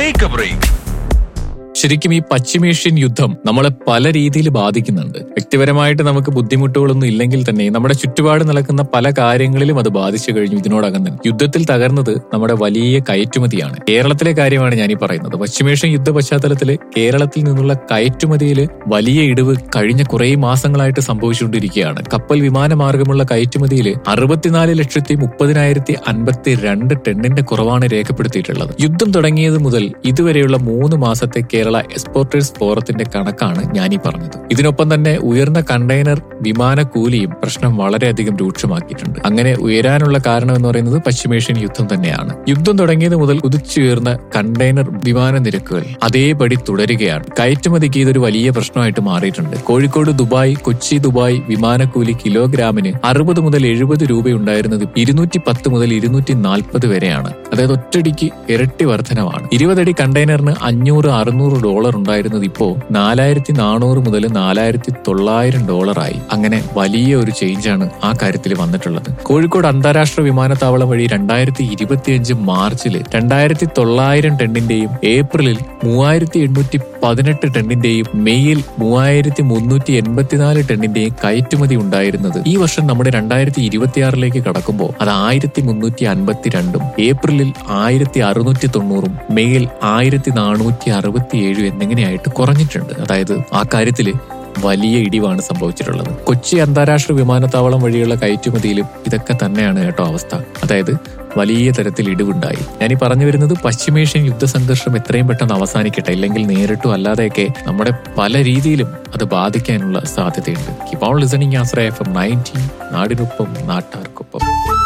take A break ശരിക്കും ഈ പശ്ചിമേഷ്യൻ യുദ്ധം നമ്മളെ പല രീതിയിൽ ബാധിക്കുന്നുണ്ട് വ്യക്തിപരമായിട്ട് നമുക്ക് ബുദ്ധിമുട്ടുകളൊന്നും ഇല്ലെങ്കിൽ തന്നെ നമ്മുടെ ചുറ്റുപാട് നടക്കുന്ന പല കാര്യങ്ങളിലും അത് ബാധിച്ചു കഴിഞ്ഞു ഇതിനോടകം തന്നെ യുദ്ധത്തിൽ തകർന്നത് നമ്മുടെ വലിയ കയറ്റുമതിയാണ് കേരളത്തിലെ കാര്യമാണ് ഞാൻ ഈ പറയുന്നത് പശ്ചിമേഷ്യൻ യുദ്ധ പശ്ചാത്തലത്തിൽ കേരളത്തിൽ നിന്നുള്ള കയറ്റുമതിയിൽ വലിയ ഇടിവ് കഴിഞ്ഞ കുറേ മാസങ്ങളായിട്ട് സംഭവിച്ചുകൊണ്ടിരിക്കുകയാണ് കപ്പൽ വിമാനമാർഗമുള്ള കയറ്റുമതിയിൽ അറുപത്തിനാല് ലക്ഷത്തി മുപ്പതിനായിരത്തി അൻപത്തി രണ്ട് ടണ്ണിന്റെ കുറവാണ് രേഖപ്പെടുത്തിയിട്ടുള്ളത് യുദ്ധം തുടങ്ങിയത് മുതൽ ഇതുവരെയുള്ള മൂന്ന് മാസത്തെ കേരള എക്സ്പോർട്ടേഴ്സ് ഫോറത്തിന്റെ കണക്കാണ് ഞാനീ പറഞ്ഞത് ഇതിനൊപ്പം തന്നെ ഉയർന്ന കണ്ടെയ്നർ വിമാന കൂലിയും പ്രശ്നം വളരെയധികം രൂക്ഷമാക്കിയിട്ടുണ്ട് അങ്ങനെ ഉയരാനുള്ള കാരണം എന്ന് പറയുന്നത് പശ്ചിമേഷ്യൻ യുദ്ധം തന്നെയാണ് യുദ്ധം തുടങ്ങിയത് മുതൽ കുതിച്ചുയർന്ന കണ്ടെയ്നർ വിമാന നിരക്കുകൾ അതേപടി തുടരുകയാണ് കയറ്റുമതിക്ക് ഇതൊരു വലിയ പ്രശ്നമായിട്ട് മാറിയിട്ടുണ്ട് കോഴിക്കോട് ദുബായ് കൊച്ചി ദുബായ് വിമാനക്കൂലി കിലോഗ്രാമിന് അറുപത് മുതൽ എഴുപത് രൂപയുണ്ടായിരുന്നത് ഇരുന്നൂറ്റി പത്ത് മുതൽ ഇരുന്നൂറ്റി നാൽപ്പത് വരെയാണ് അതായത് ഒറ്റടിക്ക് ഇരട്ടി വർധനമാണ് ഇരുപതടി കണ്ടെയ്നറിന് അഞ്ഞൂറ് അറുന്നൂറ് ഡോളർ ഉണ്ടായിരുന്നത് ഇപ്പോ നാലായിരത്തി നാനൂറ് മുതൽ നാലായിരത്തി തൊള്ളായിരം ഡോളറായി അങ്ങനെ വലിയ ഒരു ചേഞ്ചാണ് ആ കാര്യത്തിൽ വന്നിട്ടുള്ളത് കോഴിക്കോട് അന്താരാഷ്ട്ര വിമാനത്താവളം വഴി രണ്ടായിരത്തി ഇരുപത്തിയഞ്ച് മാർച്ചിൽ രണ്ടായിരത്തി തൊള്ളായിരം ടണ്ണിന്റെയും ഏപ്രിലിൽ മൂവായിരത്തി എണ്ണൂറ്റി പതിനെട്ട് ടണ്ണിന്റെയും മെയ്യിൽ മൂവായിരത്തി മുന്നൂറ്റി എൺപത്തിനാല് ടണ്ണിന്റെയും കയറ്റുമതി ഉണ്ടായിരുന്നത് ഈ വർഷം നമ്മുടെ രണ്ടായിരത്തി ഇരുപത്തിയാറിലേക്ക് കടക്കുമ്പോൾ അത് ആയിരത്തി മുന്നൂറ്റി അൻപത്തിരണ്ടും ഏപ്രിലിൽ ആയിരത്തി അറുന്നൂറ്റി തൊണ്ണൂറും മെയ്യിൽ ആയിരത്തി നാനൂറ്റി അറുപത്തി ഏഴും എന്നിങ്ങനെയായിട്ട് കുറഞ്ഞിട്ടുണ്ട് അതായത് ആ കാര്യത്തില് വലിയ ഇടിവാണ് സംഭവിച്ചിട്ടുള്ളത് കൊച്ചി അന്താരാഷ്ട്ര വിമാനത്താവളം വഴിയുള്ള കയറ്റുമതിയിലും ഇതൊക്കെ തന്നെയാണ് കേട്ടോ അവസ്ഥ അതായത് വലിയ തരത്തിൽ ഇടിവുണ്ടായി ഞാൻ ഈ പറഞ്ഞു വരുന്നത് പശ്ചിമേഷ്യൻ യുദ്ധ സംഘർഷം എത്രയും പെട്ടെന്ന് അവസാനിക്കട്ടെ ഇല്ലെങ്കിൽ നേരിട്ടും അല്ലാതെയൊക്കെ നമ്മുടെ പല രീതിയിലും അത് ബാധിക്കാനുള്ള സാധ്യതയുണ്ട് keep on listening Ashraya F M nineteen നാടിനൊപ്പം നാട്ടാർക്കൊപ്പം